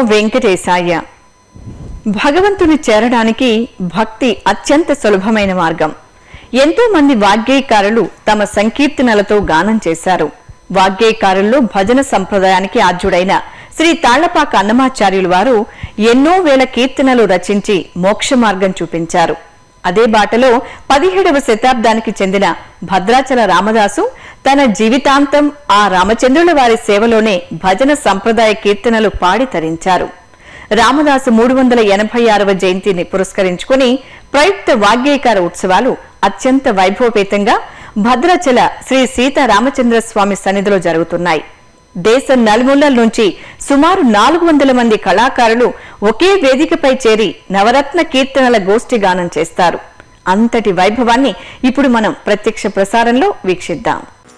వెంకటేశాయ భగవంతుని చేరడానికి భక్తి అత్యంత సులభమైన మార్గం ఎంతో మంది వాగ్గేయకారులు తమ సంకీర్తనలతో గానం చేశారు వాగ్గేయకారుల్లో భజన సంప్రదాయానికి ఆద్యుడైన శ్రీ తాళ్లపాక అన్నమాచార్యులు వారు ఎన్నో వేల కీర్తనలు రచించి మోక్ష మార్గం చూపించారు అదే బాటలో పదిహేడవ శతాబ్దానికి చెందిన భద్రాచల రామదాసు తన జీవితాంతం ఆ రామచంద్రుల వారి సేవలోనే భజన సంప్రదాయ కీర్తనలు పాడి తరించారు రామదాసు మూడు వందల ఎనభై ఆరవ జయంతిని పురస్కరించుకుని ప్రయుక్త వాగ్గేయకార ఉత్సవాలు అత్యంత వైభవపేతంగా భద్రాచల శ్రీ సీతారామచంద్ర స్వామి సన్నిధిలో జరుగుతున్నాయి దేశం నలుమూలల నుంచి సుమారు నాలుగు వందల మంది కళాకారులు ఒకే వేదికపై చేరి నవరత్న కీర్తనల గోష్ఠి గానం చేస్తారు అంతటి వైభవాన్ని ఇప్పుడు మనం ప్రత్యక్ష ప్రసారంలో వీక్షిద్దాం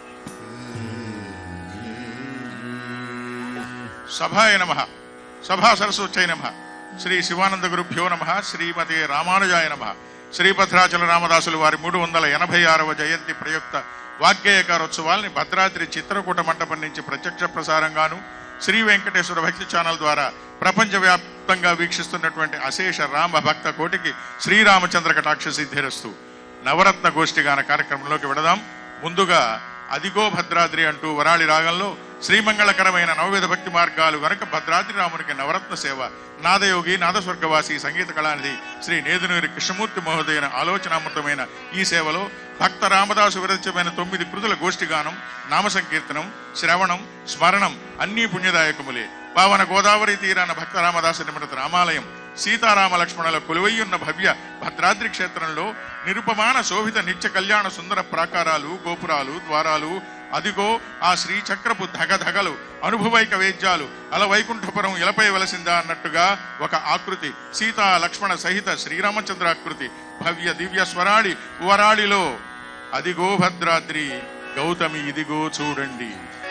సభాయ నమ సభా సరస్వత్యై నమ శ్రీ శివానంద గురుభ్యో నమ శ్రీమతి రామానుజాయ నమ శ్రీభద్రాచల రామదాసులు వారి మూడు వందల ఎనభై ఆరవ జయంతి ప్రయుక్త వాగ్గేయకారోత్సవాల్ని భద్రాద్రి చిత్రకూట మండపం నుంచి ప్రత్యక్ష ప్రసారంగాను శ్రీ వెంకటేశ్వర భక్తి ఛానల్ ద్వారా ప్రపంచవ్యాప్తంగా వీక్షిస్తున్నటువంటి అశేష రామ భక్త కోటికి శ్రీరామచంద్ర కటాక్ష సిద్ధిరస్తు నవరత్న గోష్ఠిగాన కార్యక్రమంలోకి వెడదాం ముందుగా అదిగో భద్రాద్రి అంటూ వరాళి రాగంలో శ్రీమంగళకరమైన నవవిధ భక్తి మార్గాలు గనక భద్రాద్రి రామునికి నవరత్న సేవ నాదయోగి నాదస్వర్గవాసి సంగీత కళానిధి శ్రీ నేదునూరి కృష్ణమూర్తి మహోదయన ఆలోచనామృతమైన ఈ సేవలో భక్త రామదాసు విరచితమైన తొమ్మిది కృతుల గోష్ఠిగానం నామ సంకీర్తనం శ్రవణం స్మరణం అన్నీ పుణ్యదాయకములే పావన గోదావరి తీరాన భక్త రామదాసు నిమిడత రామాలయం సీతారామ లక్ష్మణుల కొలువయ్యున్న భవ్య భద్రాద్రి క్షేత్రంలో నిరుపమాన శోభిత నిత్య కళ్యాణ సుందర ప్రాకారాలు గోపురాలు ద్వారాలు అదిగో ఆ శ్రీచక్రపు ధగధగలు అనుభవైక వేద్యాలు అల వైకుంఠపురం ఇలపై వెలసిందా అన్నట్టుగా ఒక ఆకృతి సీతా లక్ష్మణ సహిత శ్రీరామచంద్ర ఆకృతి భవ్య దివ్య స్వరాళి వరాళిలో అదిగో భద్రాద్రి గౌతమి ఇదిగో చూడండి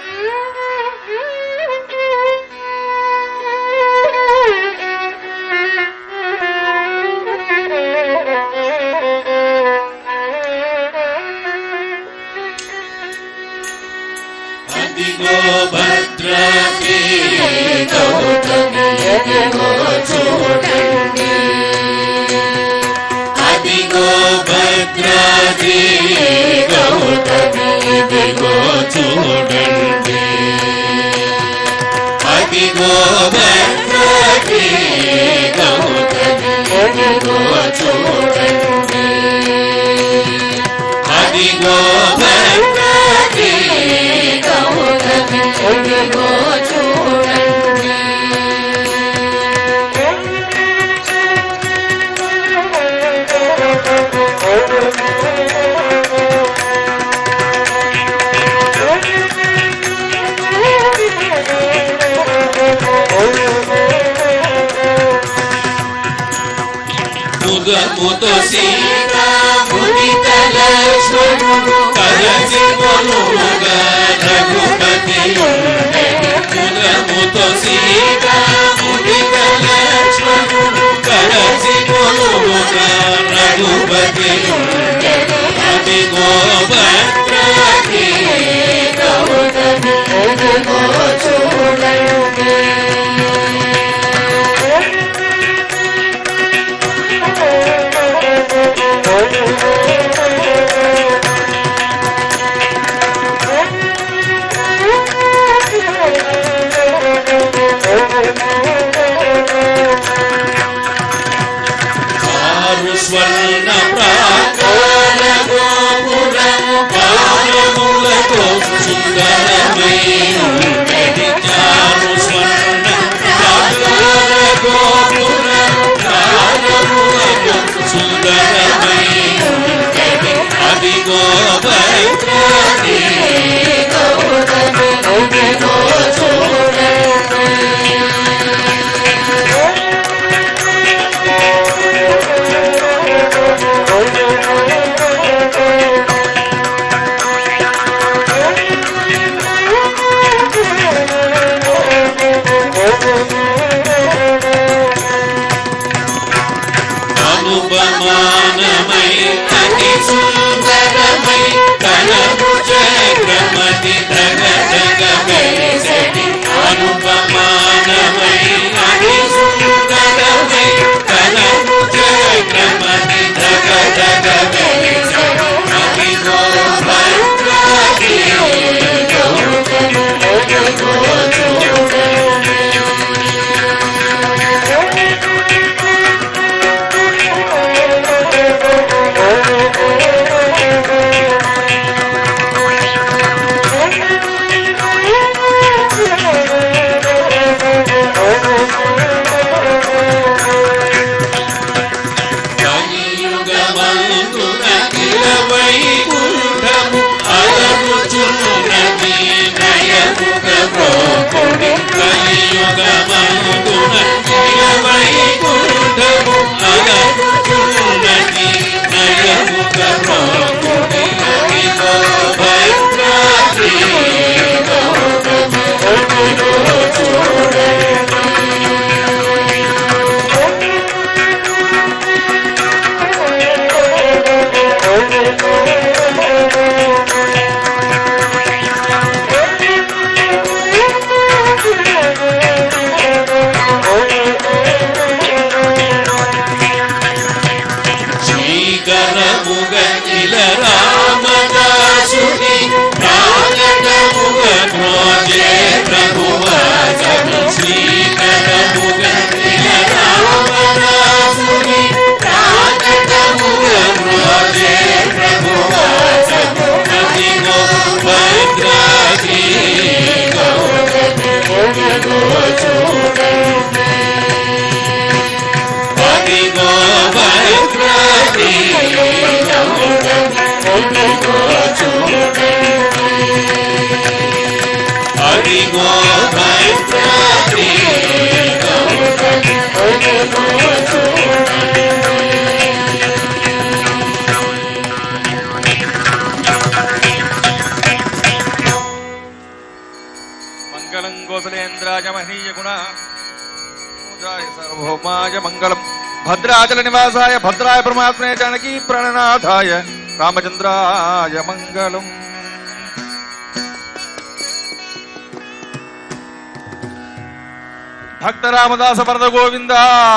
అదిగో భద్రాద్రి గౌతమి ఇదిగో చూడండి అదిగో భద్రాద్రి గౌతమి ఇదిగో చూడండి అదిగో భద్రాద్రి గౌతమి ఇదిగో చూడండి అదిగో భద్రాద్రి గౌతమి ఇదిగో చూడండి ముదముతో సీతా ముదిత లక్ష్మణుడు కలసి కొలుగా రఘుపతి ఉండెడి ముదముతో సీతా ముదిత లక్ష్మణుడు కలసి కొలుగా రఘుపతి ఉండెడి అదిగో భద్రాద్రి గౌతమి అదిగో చూడండి ఆరు స్వర్ణ ప్రాకార గోపురము పాదములతో సుందరమై ఉండెడి చారు స్వర్ణ ప్రాకార గోపురము పాదములతో సుందరమై ఉండెడి అదిగో భద్రాద్రి గౌతమి అదిగో చూడండి అనుపమానమై అతి సుందరమై కనము చక్రమతి ధగ ధగ వెలిసెడి అనుపమానమై అతి వైకుంఠము అగరుచున్నది నయముగ ప్రోకుడి అదిగో భద్రాద్రి శ్రీకరముగ ఇల రామదాసుని ప్రాగటముగ ప్రోజే ప్రభువాచను శ్రీకరముగ ఇల రామదాసుని ప్రాగటముగ ప్రోజే ప్రభువాచను అదిగో భద్రాద్రి అదిగో భద్రాద్రి అదిగో భద్రాద్రి మంగళం కోసలేంద్రాయ మహనీయ గుణ సర్వభౌమాయ మంగళం భద్రాచల నివాసాయ భద్రాయ పరమాత్మే జానకీ ప్రణనాథాయ రామచంద్రాయ మంగళం భక్త రామదాస వరద గోవింద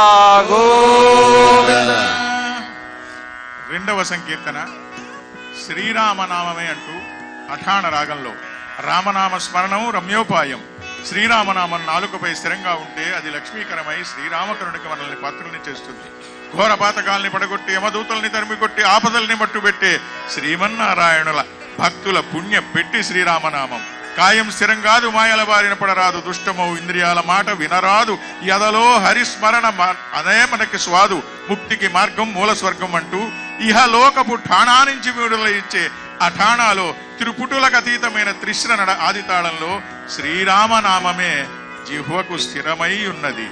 గోవింద రెండవ సంకీర్తన శ్రీరామనామమే అంటూ అఠాణ రాగంలో రామనామ స్మరణం రమ్యోపాయం శ్రీరామనామం నాలుకపై స్థిరంగా ఉంటే అది లక్ష్మీకరమై శ్రీరామకరునికి మనల్ని పాత్రల్ని చేస్తుంది ఘోర పాతకాల్ని పడగొట్టి యమదూతల్ని తరిమికొట్టి ఆపదల్ని మట్టుబెట్టే శ్రీమన్నారాయణుల భక్తుల పుణ్య పెట్టి శ్రీరామనామం కాయం స్థిరం కాదు మాయల బారిన పడరాదు దుష్టమౌ ఇంద్రియాల మాట వినరాదు ఎదలో హరిస్మరణ మా- అదే మనకి స్వాదు ముక్తికి మార్గం మూల స్వర్గం అంటూ ఇహలోకపు ఠాణా నుంచి విడుదల ఇచ్చే ఆ ఠాణాలో త్రిపుటులకు అతీతమైన త్రిశ్ర నడ ఆదితాళంలో శ్రీరామనామమే జిహ్వకు స్థిరమై ఉన్నది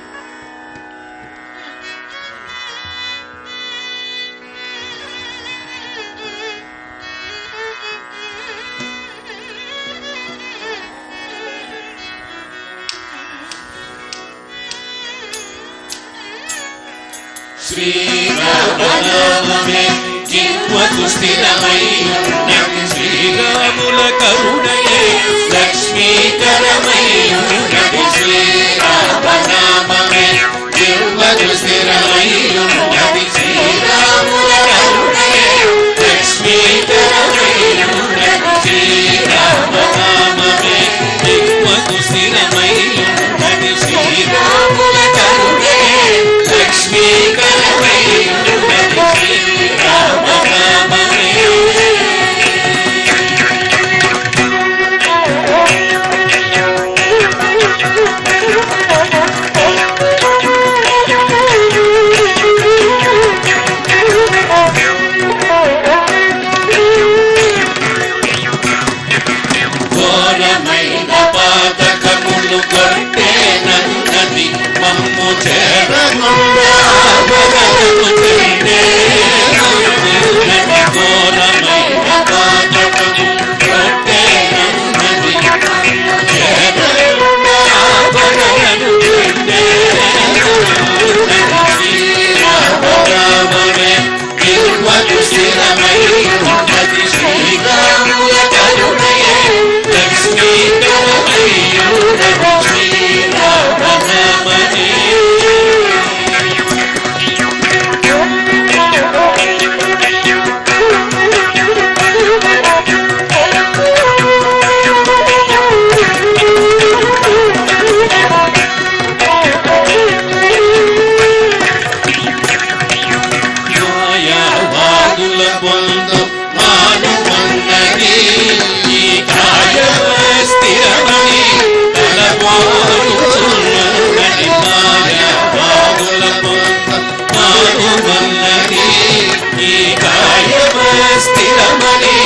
శ్రీరామనామమే జిహ్వకు స్థిరమై ఉన్నది శ్రీరాముల కరుణయే లక్ష్మీకరమై ఉన్నది శ్రీరామనామమే జిహ్వకు స్థిరమై ఉన్నది శ్రీరాముల కరుణయే లక్ష్మీకరమై ఉన్నది శ్రీరామనామమే జిహ్వకు స్థిరమై ఉన్నది శ్రీరాముల కరుణయే లక్ష్మీకరమై ఉన్నది శ్రీరామనామమే ఘోరమైన పాతకములు కొట్టే నన్నది మమ్ము చేరకుండా భగవతు తిండే ఘోరమైన పాతకములు కొట్టే నన్నది చేరకుండా భగవతు తిండే శ్రీరామరామమే తిరుమలు స్థిరమై ఉన్నది శ్రీరాముల కరుణయే లక్ష్మీకరమై ఉన్నది శ్రీరామనామమే మాయావాదుల పొందు మానుమన్నది ఈ కాయవ స్థిరమని తలపోరుచున్నది మాయావాదుల పొందు మానుమన్నది ఈ కాయవ స్థిరమని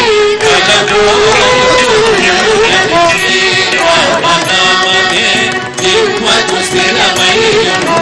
తలపోరుచున్నది శ్రీరామనామమే జిహ్వకు స్థిరమై ఉన్నది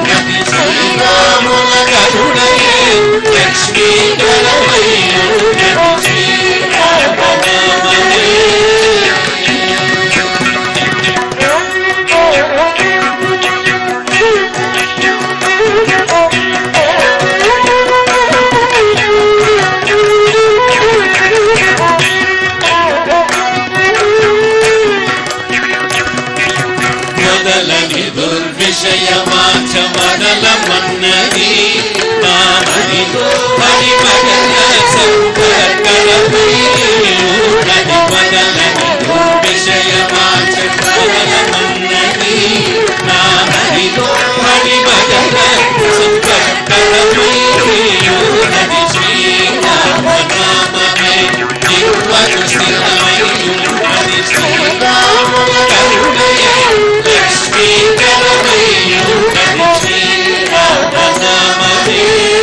హరితో హరి భజన సంపర్కలమై నది పదలనిలో విషయవాచ పదలమన్నది నా హరితో హరి భజన సంపర్కలమై నది శ్రీరామ నామమే దివ్వకు స్థిరమై నది శ్రీరామ కరుణయే లక్ష్మీకరమై నది శ్రీరామ నామమే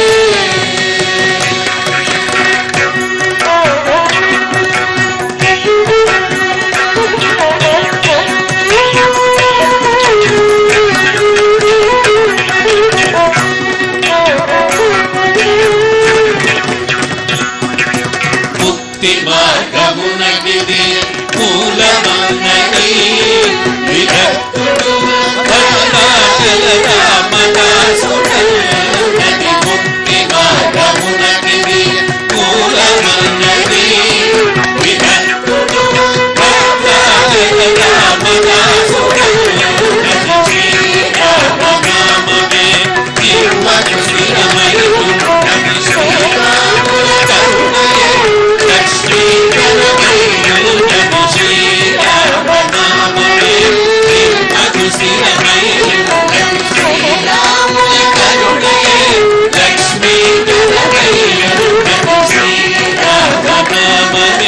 ముక్తి మార్గమునకిది మూలమన్నది విరక్తుడు భగవాచల రామదాసుడన్నది ముక్తి మార్గమునకిది మూలమన్నది విరక్తుడు భగవాచల రామదాసుడన్నది శ్రీరామనామమే తిరువకు స్థిరమై ఉన్నది శ్రీరాముల కరుణయే లక్ష్మీకరమై ఉన్నది శ్రీరామనామమే తిరువకు స్థిరమై ఉన్నది శ్రీరాముల కరుణయే లక్ష్మీకరమై ఉన్నది శ్రీరామనామమే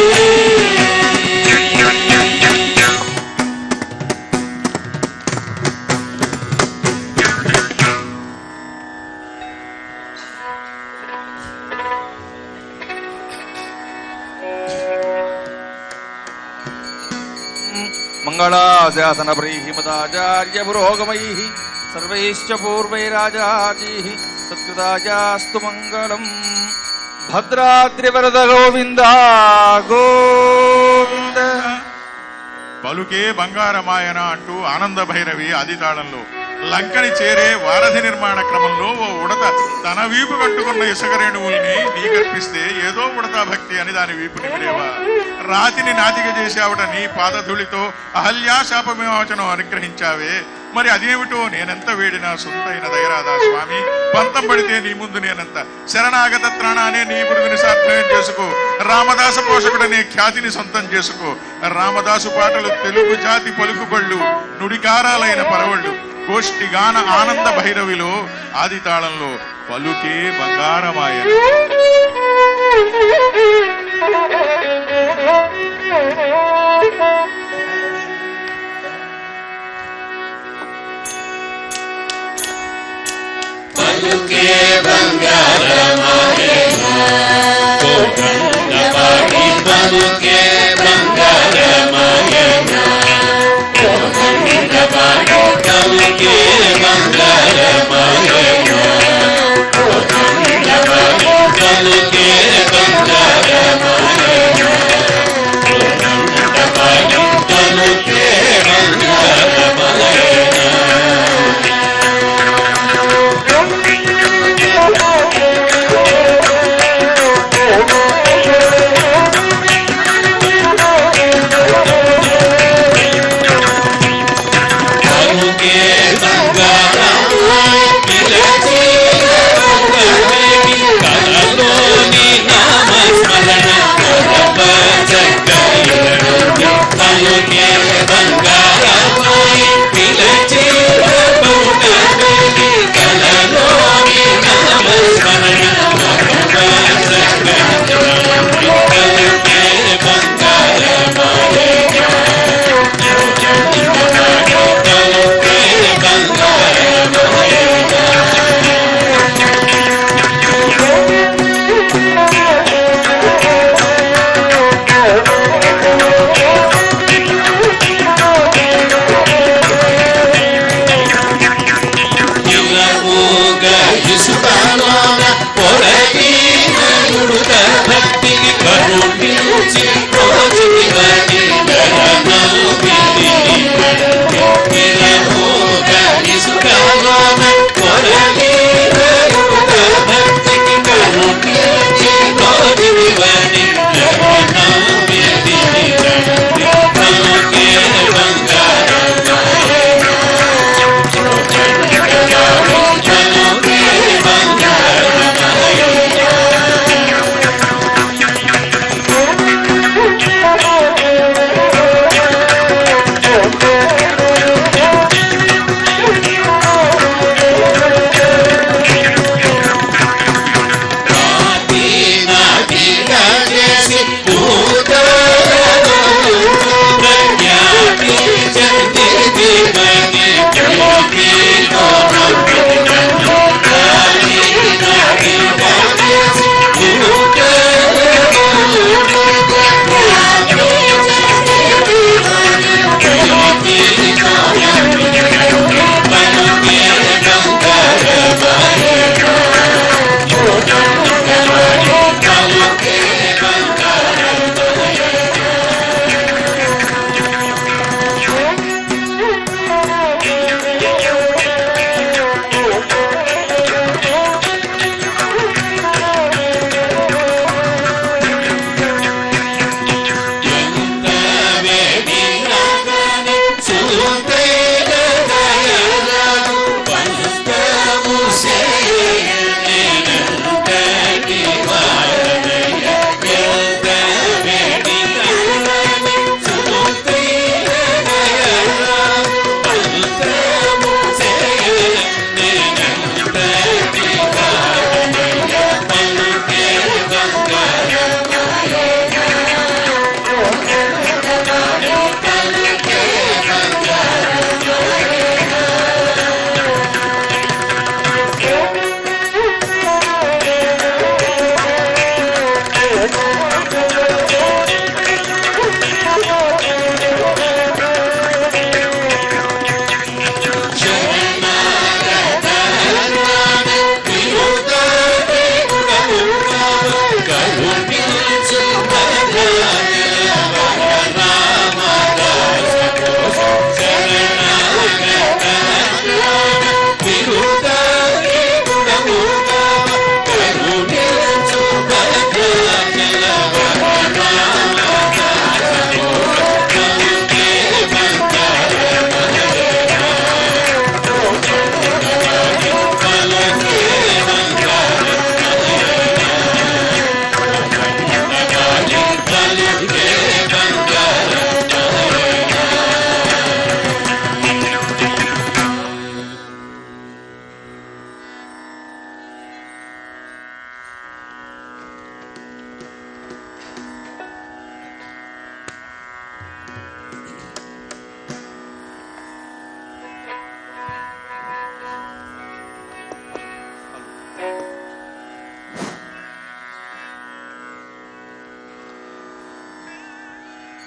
మంగళాశాసన ప్రీహిమదాచార్య పురోగమై సర్వైశ్చ పూర్వైరాజాజీ సత్కృతాయాస్తు మంగళం భద్రాద్రివరద గోవింద గోవింద పలుకే బంగారమాయన అంటూ ఆనంద భైరవి ఆదితాళంలో లంకని చేరే వారధి నిర్మాణ క్రమంలో ఓ ఉడత తన వీపు కట్టుకున్న ఇసుక రేణువుల్ని నీకర్పిస్తే ఏదో ఉడతా భక్తి అని దాని వీపు నిమిరేవా రాతిని నాతిక చేసావుట నీ పాదధూళితో అహల్యా శాపవిమోచనం అనుగ్రహించావే మరి అదేమిటో నేనెంత వేడినా సొంతైన దయరాదా స్వామి పంతం పడితే నీ ముందు నేనంత శరణాగత త్రాణానే నీ పురుగుని సార్థమయం చేసుకో రామదాస పోషకుడనే ఖ్యాతిని సొంతం చేసుకో రామదాసు పాటలు తెలుగు జాతి పలుకుబళ్ళు నుడికారాలైన పరవళ్ళు గోష్ఠి గాన ఆనంద భైరవిలో ఆది తాళంలో పలుకే బంగారమాయన పలుకే బంగారమాయన కోదండపాటి పలుకే బంగారమాయన కోదండపాటి పలుకే బంగారమాయన కోదండపాటి పలుకే బంగారమాయన కోదండపాటి పలుకే బంగారమాయన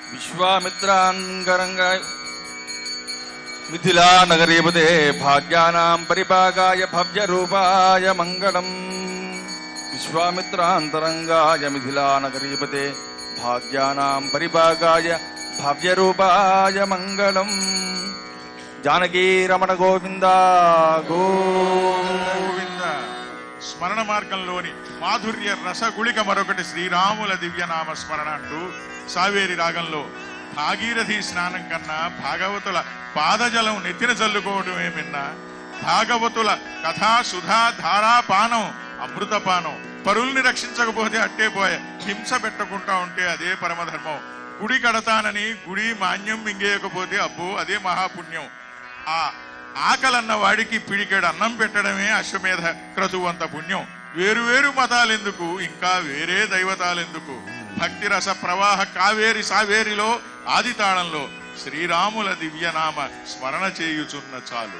విశ్వామిత్రాంగరంగా మిథిలా నగరీపదే భాగ్యానాం పరిపాకాయ భవ్య రూపాయ మంగళం విశ్వామిత్రాంతరంగాయ మిథిలా నగరీపదే భాగ్యానాం పరిపాకాయ భవ్య రూపాయ మంగళం జానకీ రమణ గోవింద గోవింద గోవింద స్మరణ మార్గంలోని మాధుర్య రసగుళిక మరొకటి శ్రీరాముల దివ్యనామ స్మరణ అంటూ సావేరి రాగంలో భాగీరథి స్నానం కన్నా భాగవతుల పాదజలం నెత్తిన చల్లుకోవడమే మిన్న భాగవతుల కథా సుధా ధారాపానం అమృతపానం పరుల్ని రక్షించకపోతే అట్టే పోయే హింస పెట్టకుండా ఉంటే అదే పరమధర్మం గుడి కడతానని గుడి మాన్యం మింగేయకపోతే అబ్బో అదే మహాపుణ్యం ఆ ఆకలన్న వాడికి పిడికెడు అన్నం పెట్టడమే అశ్వమేధ క్రతువంత పుణ్యం వేరు వేరు మతాలెందుకు ఇంకా వేరే దైవతాలెందుకు భక్తి రస ప్రవాహ కావేరి సావేరిలో ఆది తాళంలో శ్రీరాముల దివ్యనామ స్మరణ చేయుచున్న చాలు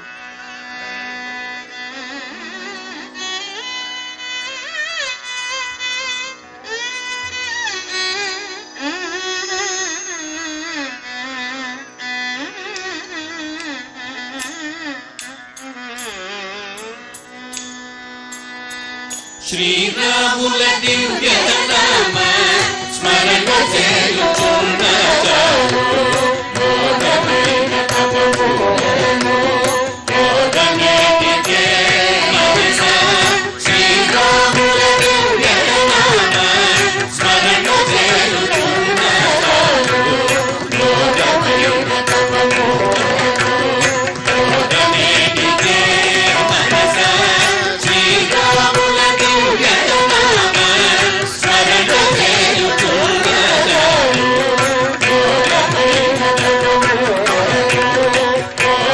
శ్రీరాముల దివ్య నామ స్మరణ చేయుచున్న చాలు బోధమైన తపములను బోధనేటికే మనస శ్రీరాముల దివ్య నామ స్మరణ చేయుచున్న చాలు బోధమైన తపములను బోధనేటికే మనస శ్రీరాముల దివ్య నామ స్మరణ చేయుచున్న చాలు బోధమైన తపములను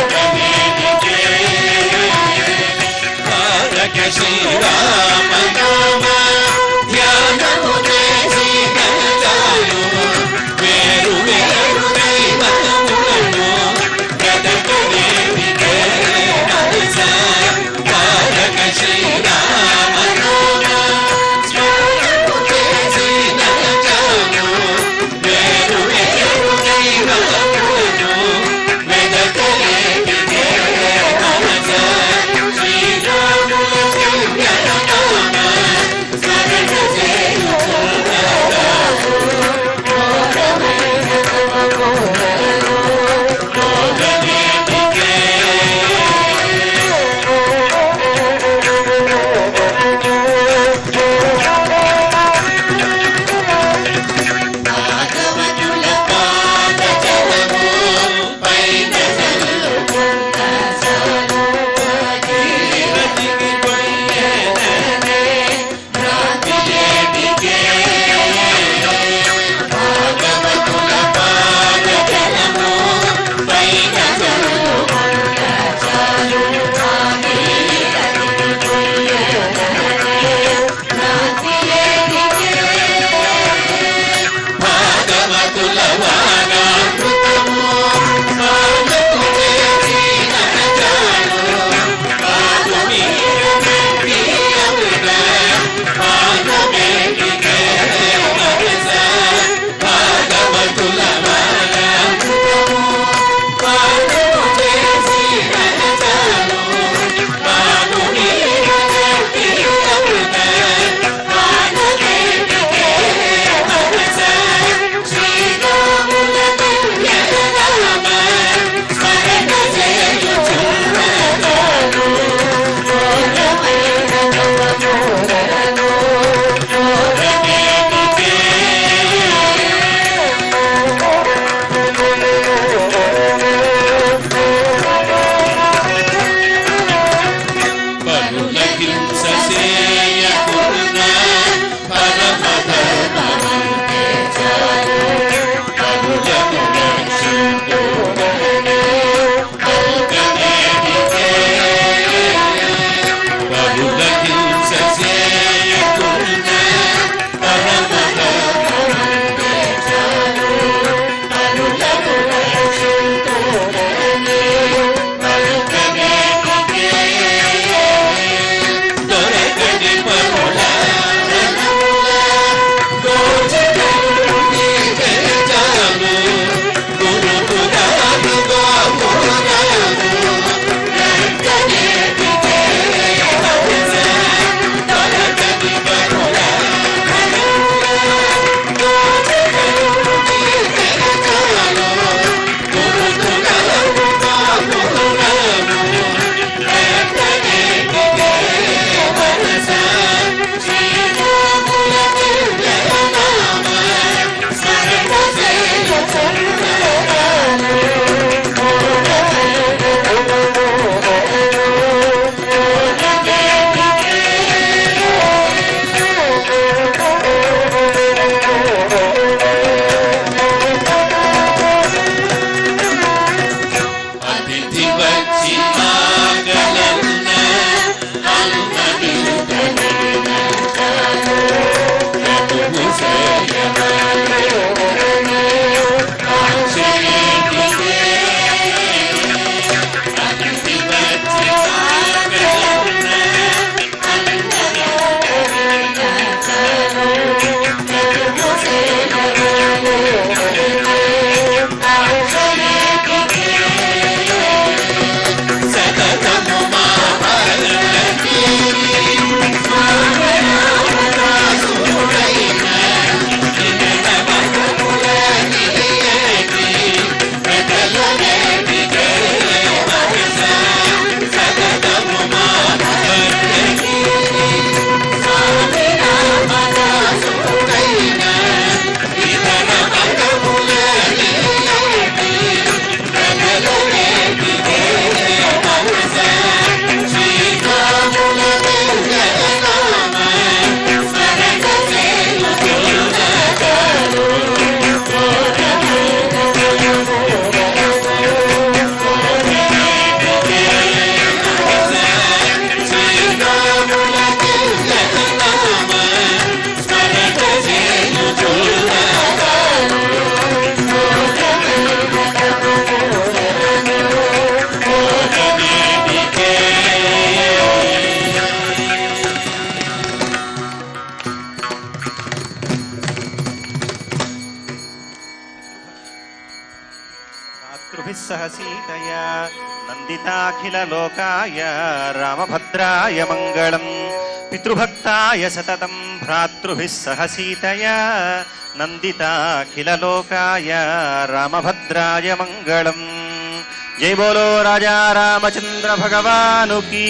भातृभिः सह सीतया नन्दिताखिललोकाय रामभद्राय मङ्गलम् पितृभक्ताय सततं भ्रातृभिः सह सीतया नन्दिताखिललोकाय रामभद्राय मङ्गलम् जय बोलो राजा रामचन्द्र भगवानु की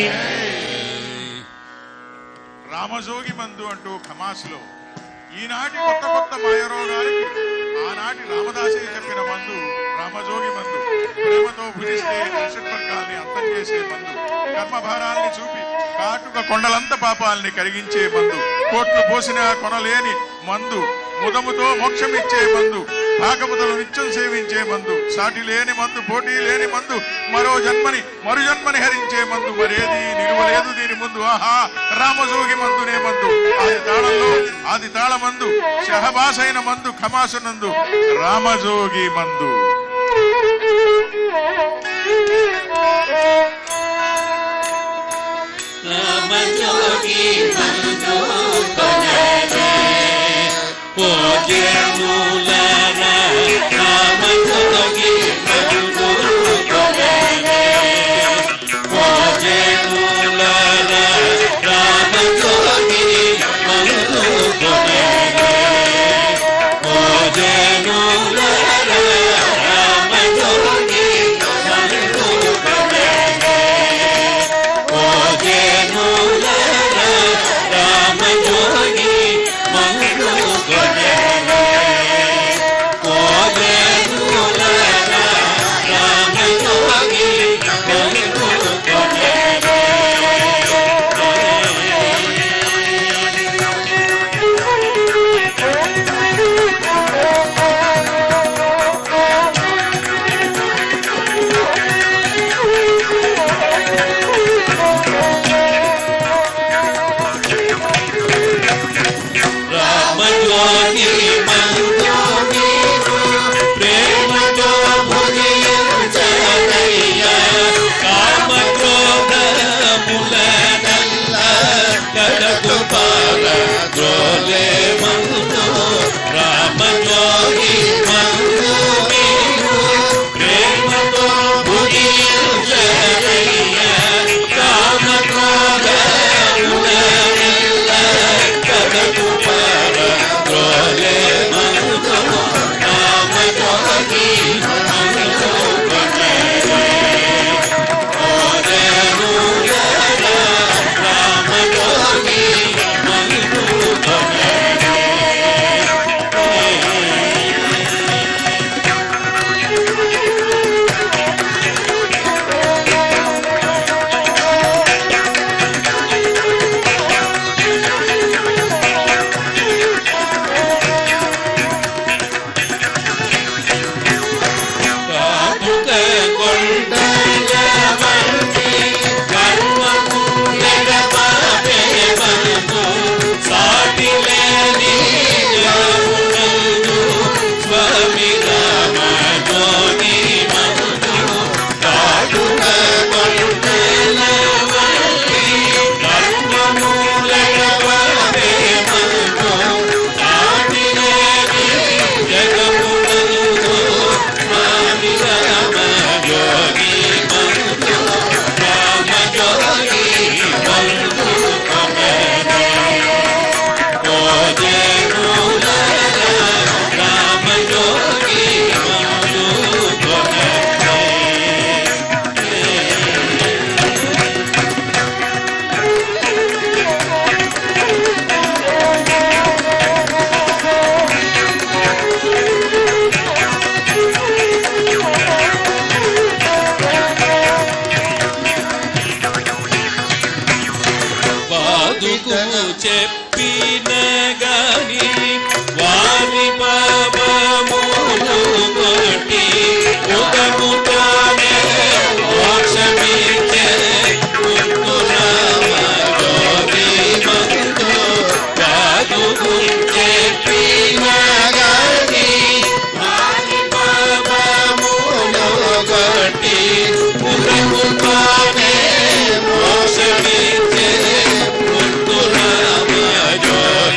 రామజోగి మందు అంటూ ఖమాసులో ఈనాటి కొత్త కొత్త మాయరోగాలకి ఆనాటి రామదాసే చెప్పిన మందు రామజోగి మందు ప్రేమతో భుజిస్తే దుషట్వర్గాల్ని అంతం చేసే మందు కర్మభారాల్ని చూపి కాటుక కొండలంత పాపాల్ని కరిగించే మందు కోట్లు పోసినా కొనలేని మందు ముదముతో మోక్షమిచ్చే మందు భాగవతులు నిత్యం సేవించే మందు సాటి లేని మందు పోటీ లేని మందు మరో జన్మని మరు జన్మని హరించే మందు మరేది నిలువలేదు దీని ముందు ఆహా రామజోగి మందునే మందు ఆది తాళంలో ఆది తాళ మందు షహబాసైన మందు ఖమాసునందు రామజోగి మందు రామజోగి మందు కొనరే పూజ్యమూలర రామజోగి మందు కొనరే పూజ్యమూలర రామజోగి మందు కొనరే పూజ్యమూలర రామజోగి మందు కొనరే రామజోగి మందు కొనరే రామజోగి మందు కొనరే రామజోగి మందు ప్రేమతో భుజించరయ్య కామక్రోధములనల్ల కడకు పాల ద్రోలే మందు రామజోగి మందు ప్రేమతో భుజించరయ్య కామక్రోధములనల్ల కడకు పాల ద్రోలే మందు రామజోగి మందు రామజోగి మందు కాపుక కొండలవంటి కర్మము నెరపాపే మనసు సాటిలేని రామునందు స్వామి రామ జోగి మనసు కాపుక కొండలవంటి కర్మము నెరపాపే మనసు సాటిలేని జగమునందు స్వామి రామ జోగి మందు రామ జోగి మందు కొనరే కోజెనుల రామ జోగి మందు కొనరే వాదుకు చెప్పిన గాని వారి పాపములు కొట్టి ఉదముతోనే మోక్షమిచ్చే ముందు రామ జోగి మందు వాదుకు చెప్పిన గాని వారి పాపములు కొట్టి ఉదముతోనే మోక్షమిచ్చే ముందు రామ జోగి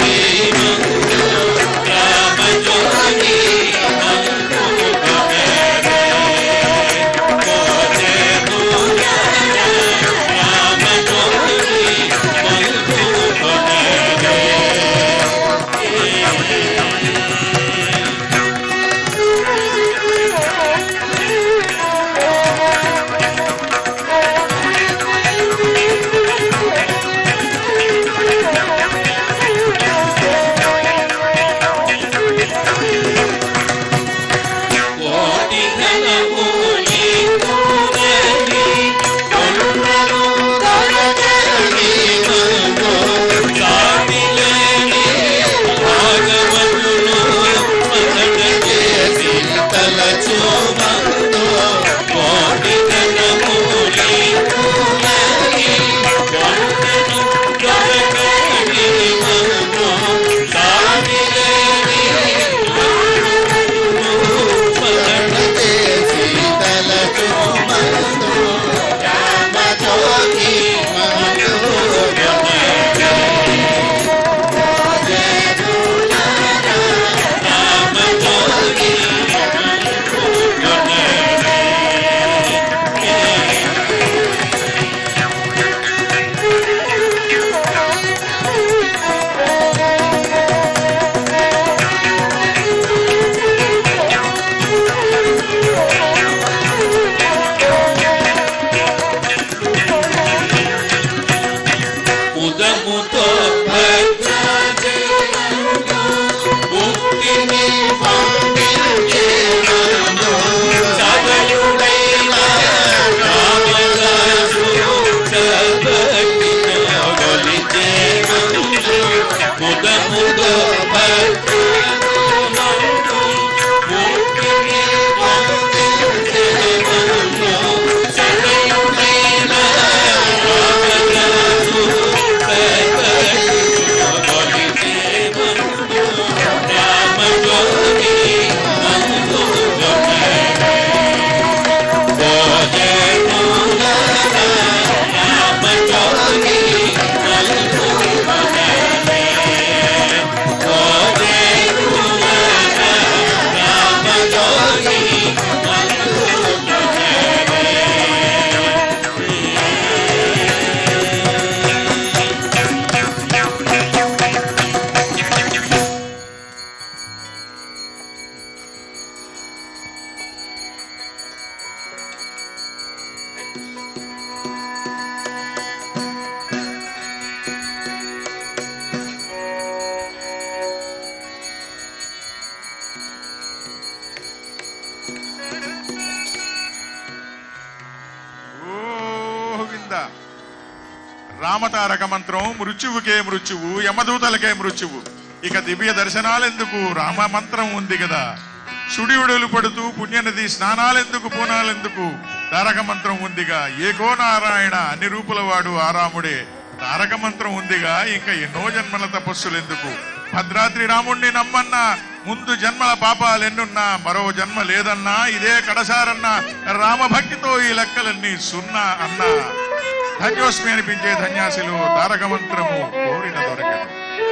రామతారక మంత్రం మృత్యువుకే మృత్యువు యమదూతలకే మృత్యువు ఇక దివ్య దర్శనాలెందుకు రామ మంత్రం ఉంది కదా సుడివుడులు పడుతూ పుణ్యనది స్నానాలెందుకు పూనాలెందుకు తారక మంత్రం ఉందిగా ఏకో నారాయణ అన్ని రూపుల వాడు ఆరాముడే తారక మంత్రం ఉందిగా ఇంకా ఎన్నో జన్మల తపస్సులెందుకు భద్రాద్రి రాముణ్ణి నమ్మన్నా ముందు జన్మల పాపాలు ఎన్నున్నా మరో జన్మ లేదన్నా ఇదే కడసారన్నా రామభక్తితో ఈ లెక్కలన్నీ సున్నా అన్నా ధన్యోస్మి అనిపించే ధన్యాసిలు తారక మంత్రము కోరిన దొరకదు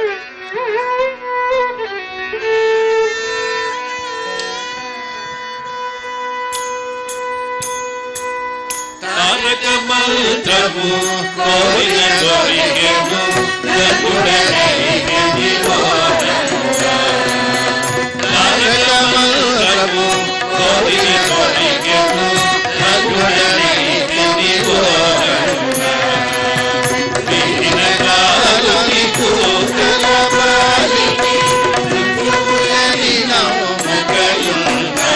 తారక మంత్రము కోరిన దొరికెను నకుడనైనది ఓరముగా. తారక మంత్రము కోరిన దొరికెను నకుడనైనది ఓరముగా. విఘ్న కాలుని కూతుల బాలికి మృత్యువులని నమ్ముకయున్నా.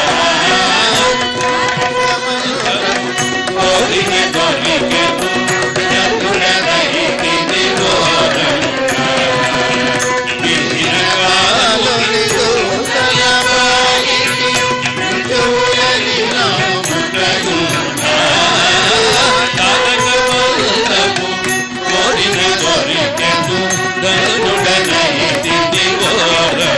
కోరిన దొరికెను నకుడనైనది ఓరముగా. విఘ్న కాలుని కూతుల బాలికి మృత్యువులని నమ్ముకయున్నా. తారక మంత్రము కోరిన దొరికెను నకుడనైనది ఓరముగా.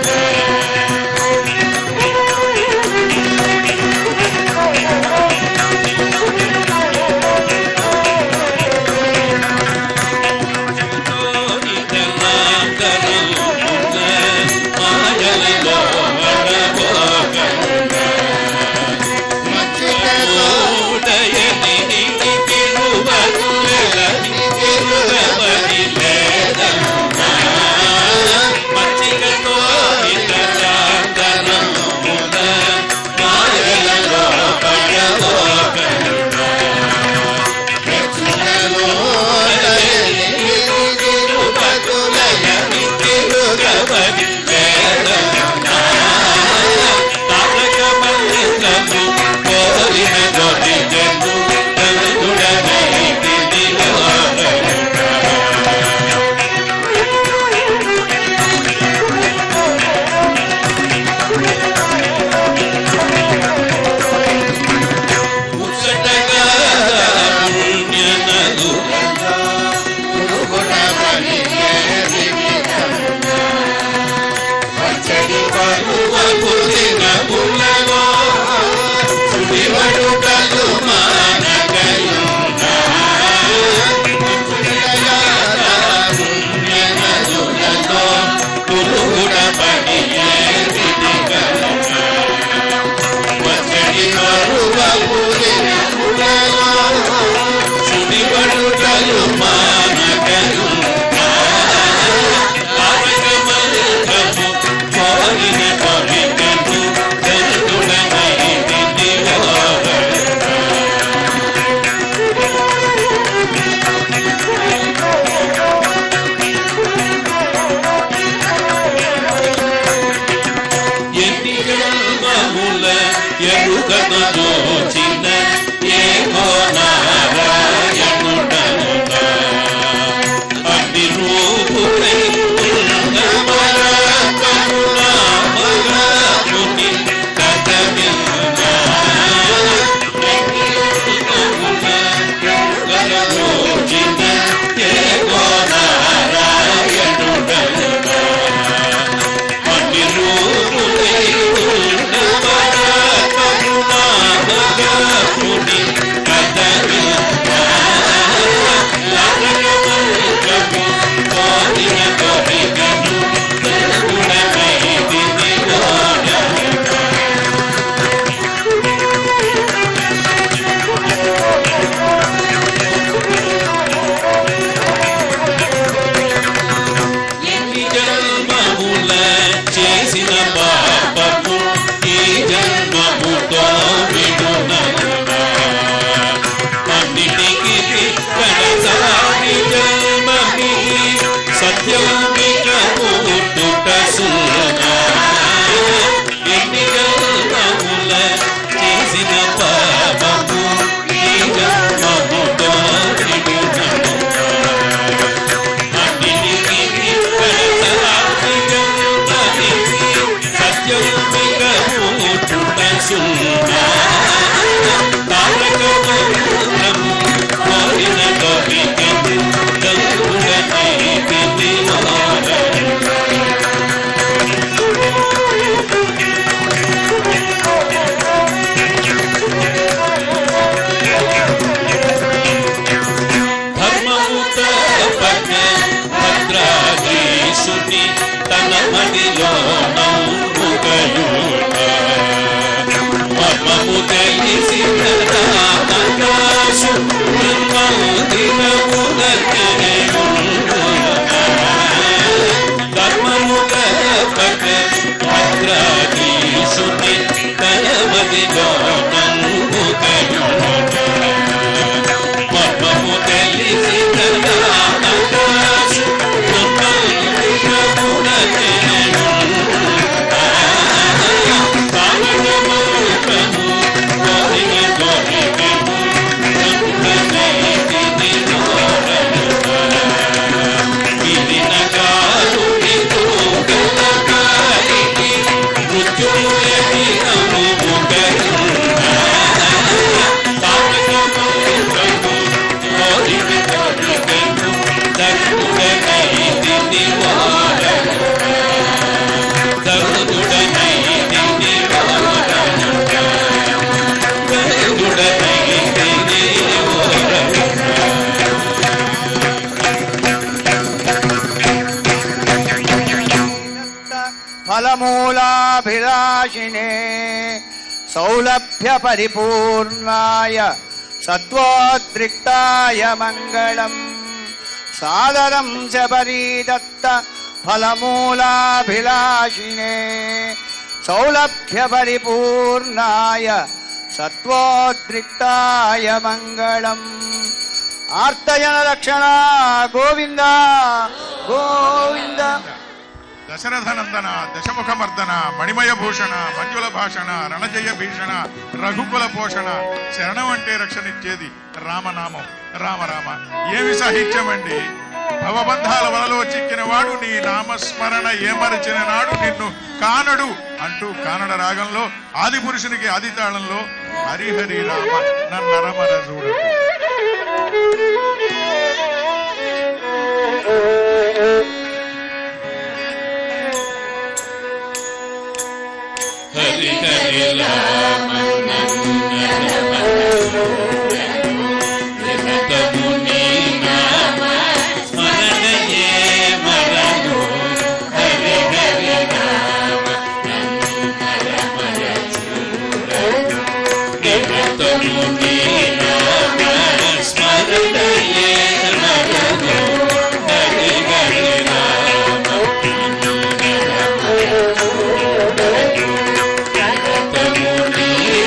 ఎన్ని జన్మముల ఎరుకను దోచిన ఏమో నారాయణుడనుగా అన్ని రూపులై ఉన్న కరుణామయుని కథ విన్నా. ఎన్ని జన్మముల ఎరుకను దోచిన ఏమో నారాయణుడనుగా అన్ని రూపులై ఉన్న కరుణామయుని కథ విన్నా. చేసిన పాపము ఈ జన్మముతో విడునన్నా అన్నిటికీ కడసారి జన్మమి సత్యమిక పుట్టుట సున్నా ఎన్ని జన్మముల చేసిన పాపము ఈ జన్మముతో విడునన్నా సున్నా తారక మంత్రం కోరిన కోరిక గంగుడనై తిరివార ధర్మముత పగ భద్రాధీశుని తన మదిలో నమ్ముగయుట మర్మము తెలిసిన ఆకాశు ధర్మముత పగ భద్రాధీశుని తన మదిలో నమ్ముగయుట మర్మము తెలిసిన ఆకాశు ఫలమూలాభిలాషినే సౌలభ్య పరిపూర్ణాయ సత్వోద్రిక్తాయ మంగళం సాదరం శబరీదత్త ఫలమూలాభిలాషినే సౌలభ్య పరిపూర్ణాయ సత్వోద్రిక్తాయ మంగళం ఆర్తజన రక్షణ గోవింద గోవింద దశరథనందన దశముఖమర్దన మణిమయ భూషణ మంజుల భాషణ రణజయ భీషణ రఘుకుల పోషణ శరణం అంటే రక్షణిచ్చేది రామనామం రామ రామ ఏమి సాహిత్యం అండి భవబంధాల వలలో చిక్కిన వాడు నీ నామస్మరణ ఏమరచిన నాడు నిన్ను కానడు అంటూ కానడ రాగంలో ఆది పురుషునికి ఆది తాళంలో హరిహరి రామ నన్నరమర చూడకు హరి హరి రామ నిరతము నీ నామ స్మరణయే మరను హరి హరి రామ నిరతము నీ నామ స్మరణయే మరను హరి హరి రామ తము నీ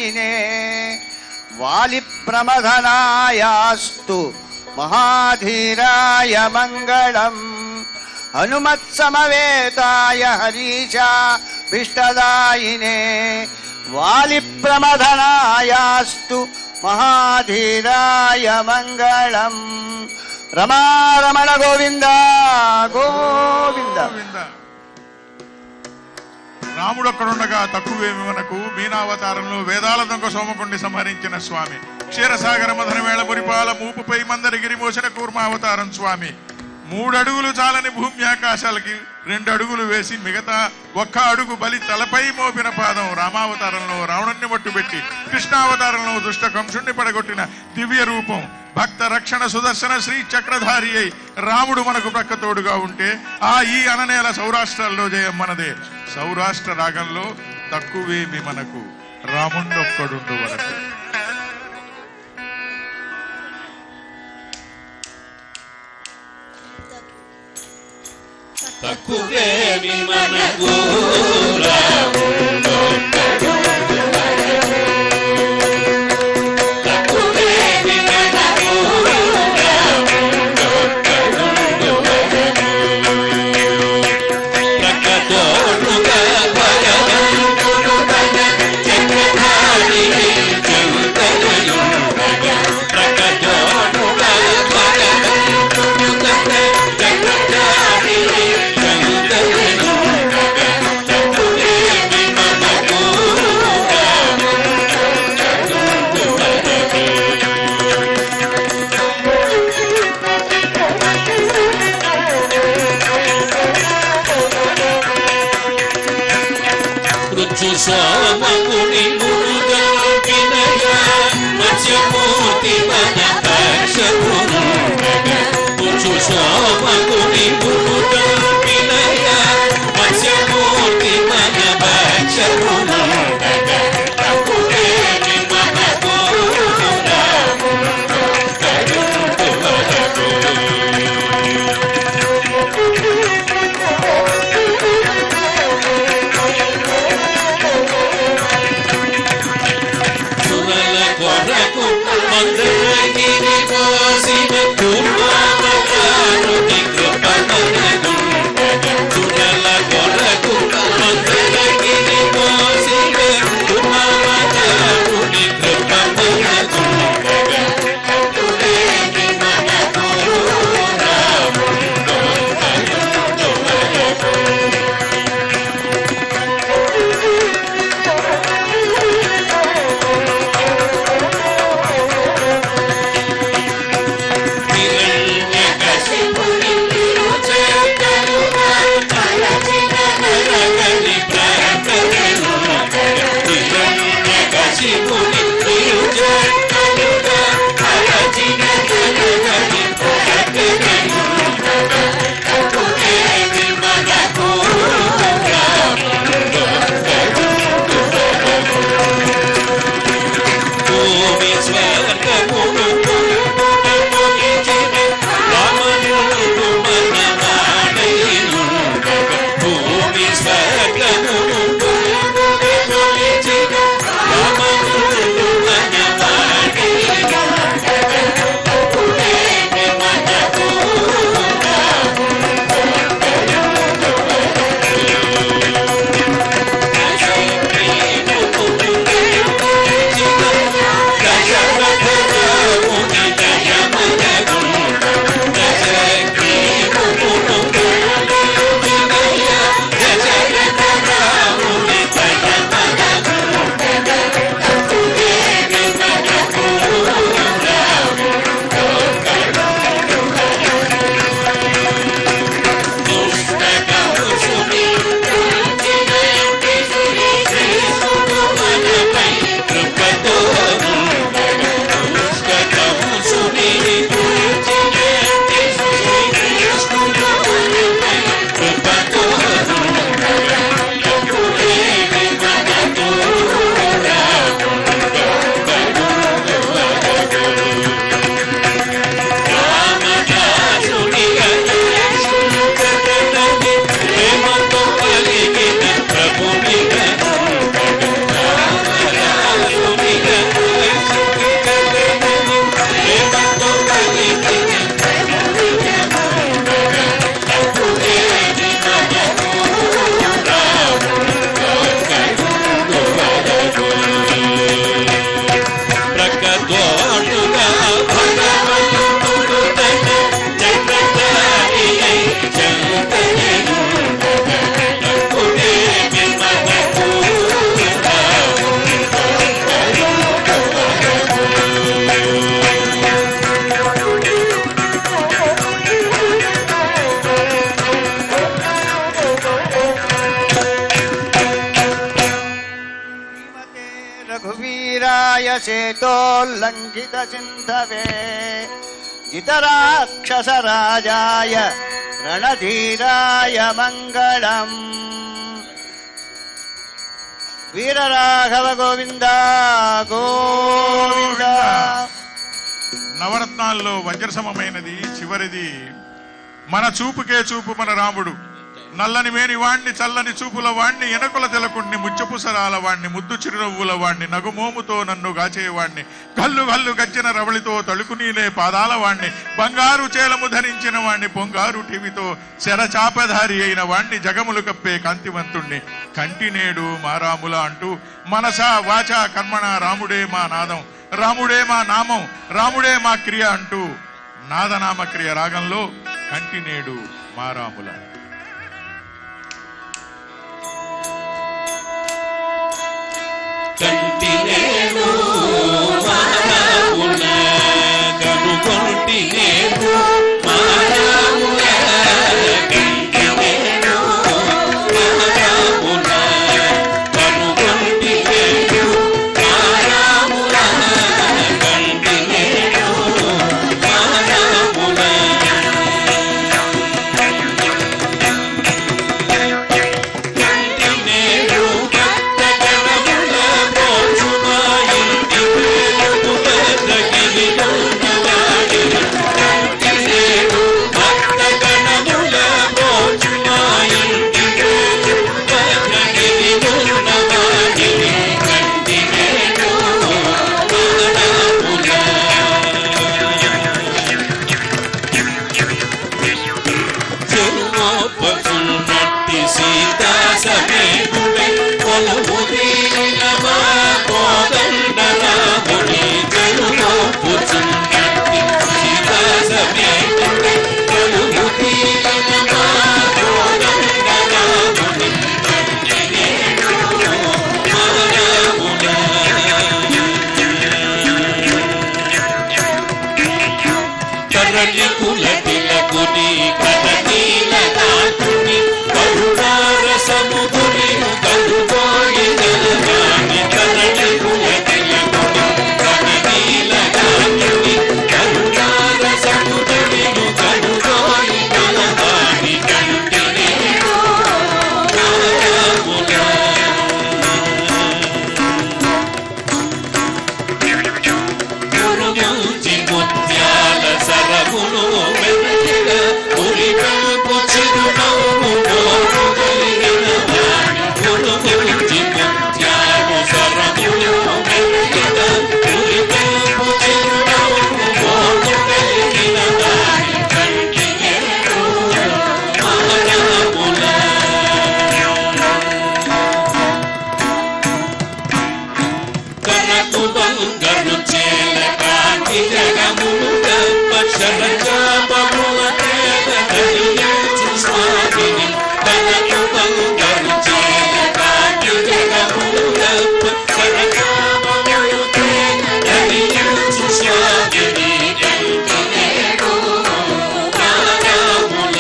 విష్టదాయినే వాలి ప్రమథనాయాస్తు మహాధీరాయ మంగళం హనుమత్సమవేతాయ హరీశా విష్టదాయినే వాలి ప్రమథనాయాస్తు మహాధీరాయ మంగళం రమారమణ గోవింద గోవింద గోవింద రాముడు అక్కడుండగా తక్కువేమి మనకు మీనావతారంలో వేదాల దొంగ సోమకుండి సంహరించిన స్వామి క్షీరసాగర మధన వేళ మురిపాల మూపుపై మందరగిరి మోసిన కూర్మావతారం స్వామి మూడు అడుగులు చాలని భూమి ఆకాశాలకి రెండు అడుగులు వేసి మిగతా ఒక్క అడుగు బలి తలపై మోపిన పాదం రామావతారంలో రావణుణ్ణి మట్టుబెట్టి కృష్ణావతారంలో దుష్ట కంసుణ్ణి పడగొట్టిన దివ్య రూపం భక్త రక్షణ సుదర్శన శ్రీ చక్రధారి అయి రాముడు మనకు ప్రక్క తోడుగా ఉంటే ఆ ఈ అననేల సౌరాష్ట్రాల్లో జయం మనదే సౌరాష్ట్ర రాగంలో తక్కువేమి మనకు రాముండొక్కడుండు వరకు తక్కువేమి మనకు తక్కువేమి మనకు ప్రక్కతోడుగా భగవంతుడు తన చక్రధారిని చెబుతయుండగా ప్రక్కతోడుగా భగవంతుడు తన చక్రధారిని చెబుతయుండగా తక్కువేమి మనకు రుచి సోమకుని మురుగా వినయ మత్స్యమూర్తి మన పక్షమునుండగా రుచి సోమకుని మురుగా వినయ మత్స్యమూర్తి మన పక్షమునుండగా తప్పులేని మనకు సురల కొరకు మందరగిరి కోసిన కుర్మావతారుని కృపణనగుండగా సురల కొరకు మందరగిరి కోసిన కుర్మావతారుని కృపణనగుండగా తప్పులేని మనకు రాముండో కరుణో हेतोल्लङ्घित सिन्धवे जितराक्षसराजाय रणधीराय मङ्गलम् वीरराघव गोविन्द गोविन्द నవరత్నాల్లో వజ్రసమమైనది చివరిది మన చూపుకే చూపు మన రాముడు నల్లని మేని వాణ్ణి చల్లని చూపుల వాణ్ణి ఎనకుల తెలకుణ్ణి ముచ్చపుసరాల వాణ్ణి ముద్దు చిరునవ్వుల వాణ్ణి నగుమోముతో నన్ను గాచేవాణ్ణి గల్లు గల్లు గజ్జన రవళితో తలుకు నీలే పాదాల వాణ్ణి బంగారు చేలము ధరించిన వాణ్ణి పొంగారు టీవితో శరచాపధారి అయిన వాణ్ణి జగములు కప్పే కాంతివంతుణ్ణి కంటినేడు మా రాముల అంటూ మనస వాచ కర్మణ రాముడే మా నాదం రాముడే మా నామం రాముడే మా క్రియ అంటూ నాదనామ క్రియ రాగంలో కంటినేడు మా రాముల కంటి నేను మానవుల కనుకొంటి నేను మానవుల కంటి నేను మానవుల కనుకొంటి నేను మానవుల కంటి నేను మానవుల కంటి నేను భక్త గణముల మోచుమా ఇంటి వేలుపుల తగిలి ఉన్నవాడి కంటి నేను భక్త గణముల మోచుమా ఇంటి వేలుపుల తగిలి ఉన్నవాడి కంటి నేను చెరువోపచున్నట్టి సీతా సమేతుడై కొలువు తీరినమా కోదండ రాముడి చెరువోపుచున్నట్టి సీతా సమేతుడై కొలువు తీరినమా కోదండ రాముడి కంటినేడు మానవుడా కరణి కుల తిలకుని కథనీల నాటుని కరుణార సముదుని కరుగోయి జలవాణి కరణి కుల తిలకుని కథనీల నాటుని కరుణార సముదుని కరుగోయి జలవాణి కంటినేడు మానవుడా గురుముంచి ముత్యాల సరమును వెన్నెల ఉరికల్పు చిరునవ్వు నోరు కలిగిన వాణి. గురుముంచి ముత్యాలు సరమును వెన్నెల ఉరికల్పు చిరునవ్వు నోరు కలిగిన వాణి. కంటినేడు మానవుల కరకు బంగరు చేల కాంతి జగములు కల్పక్షరచాపముల పేద కలిగించు స్వామిని కరకు బంగరు చేల కాంతి జగములు కల్పక్షరచాపముల పేద కలిగించు స్వామిని కంటినేడు మానవుల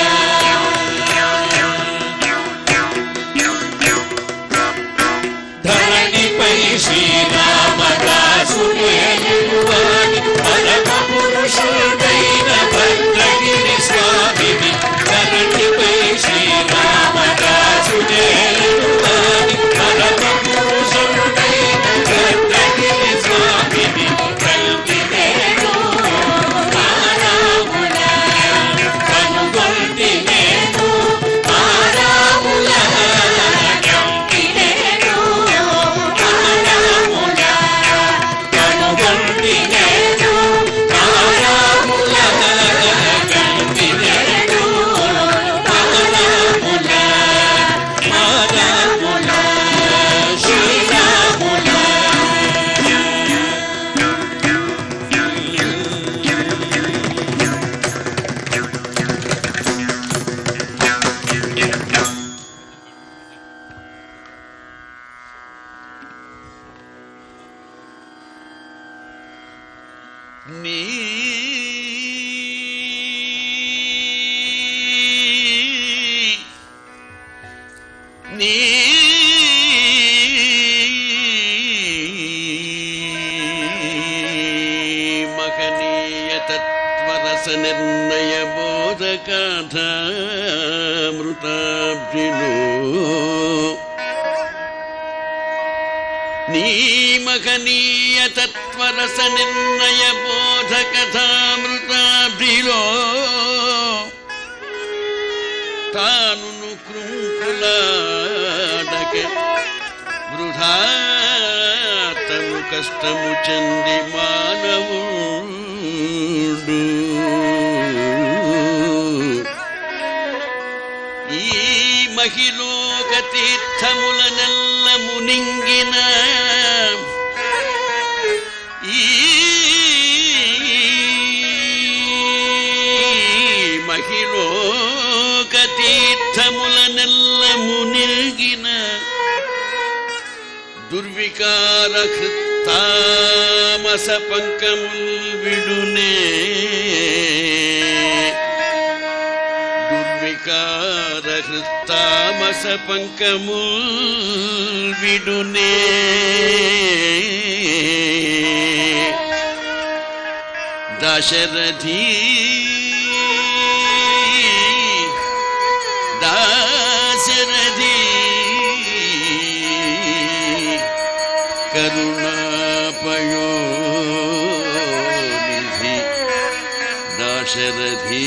ధరణిపై శ్రీరామదాసునేలువాని పరమ పురుషుడైన భద్రగిరి స్వామిని ధరణిపై శ్రీరామదాసునేలువాని పరమ పురుషుడైన భద్రగిరి స్వామిని కల్పినేను మానవుల కనుగొంటి నేను మానవుల కంటినేను మానవుల కనుగొంటి నేను మానవుల కంటినేను మానవుల మానవుల శ్రీరాముల నీ నీ తత్వరస నిర్ణయ బోధకాథమృతాబ్జిలో నీ మహనీయ తత్వరస నిర్ణయ బోధకథామృతాబ్జిలో తాను కృంకులాడక వృధా తను కష్టము చెంది మానవుడు ఈ మహిళోక తీర్థముల నెల్ల మునింగిన ఈ మహిళోక తీర్థముల నెల్ల మునిగిన దుర్వికార తామస పంకముల్ విడునే దుర్వికార తామస పంకముల్ విడునే దశరథీ దాశరథీ కరుణాపయోనిధి దాశరథీ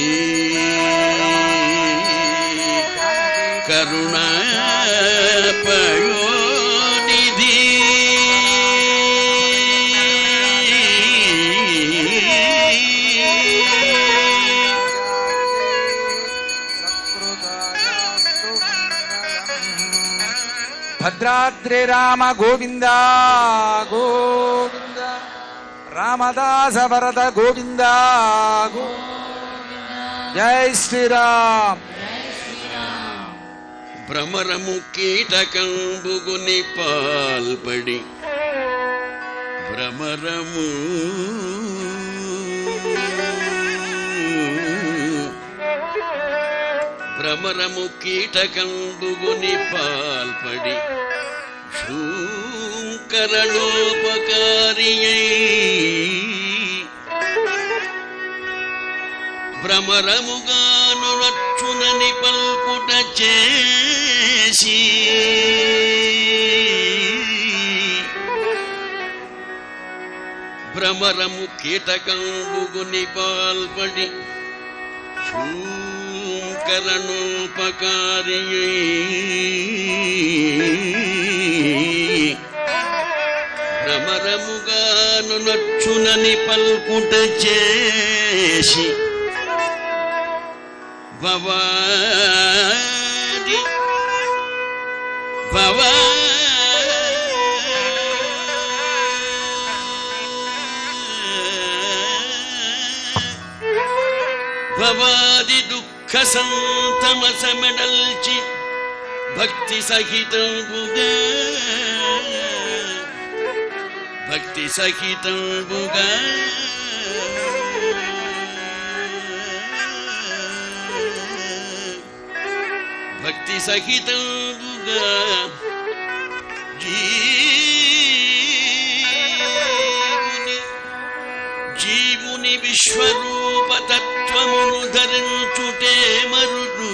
కరుణాపయోనిధి భద్రాద్రి రామ గోవింద గోవింద రామదాస వరద గోవింద గో జై శ్రీరామ్ భ్రమరము కీటకంబుగుని పాల్పడి భ్రమరము భ్రమరము కీటకంబుగుని పాల్పడి శూంకరణోపకారియై భ్రమరముగాను రక్షునని పల్కుట చేసి భ్రమరము కీటకంబుగుని పాల్పడి శూంకరణోపకారి భ్రమరముగాను నచ్చునని పల్కుట చేసి భవాది భవా భవాది దుఃఖ సంతమసమెడల్చి భక్తి సహితంబుగా భక్తి సహితంబుగా భక్తి సహితంబుగా జీవుని జీవుని విశ్వరూప తత్వమును ధరించుటే మరుడు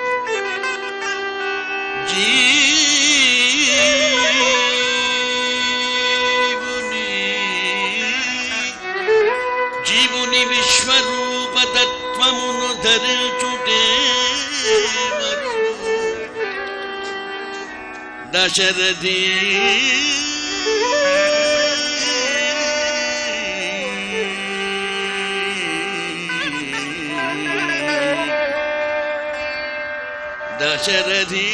జీవుని జీవుని విశ్వరూప తత్వమును ధరించుటే మరుడు దశరథీ దశరథీ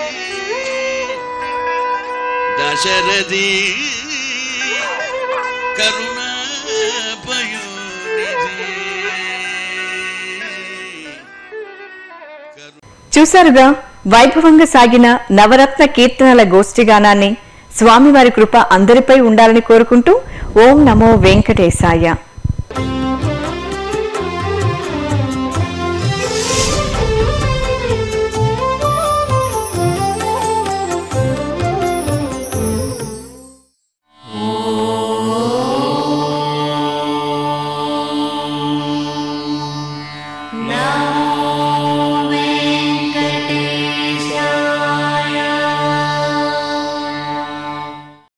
దశరథీ కరుణాపయోనిధి చూశారుగా వైభవంగా సాగిన నవరత్న కీర్తనల గోష్ఠిగానాన్ని స్వామివారి కృప అందరిపై ఉండాలని కోరుకుంటూ ఓం నమో వెంకటేశాయ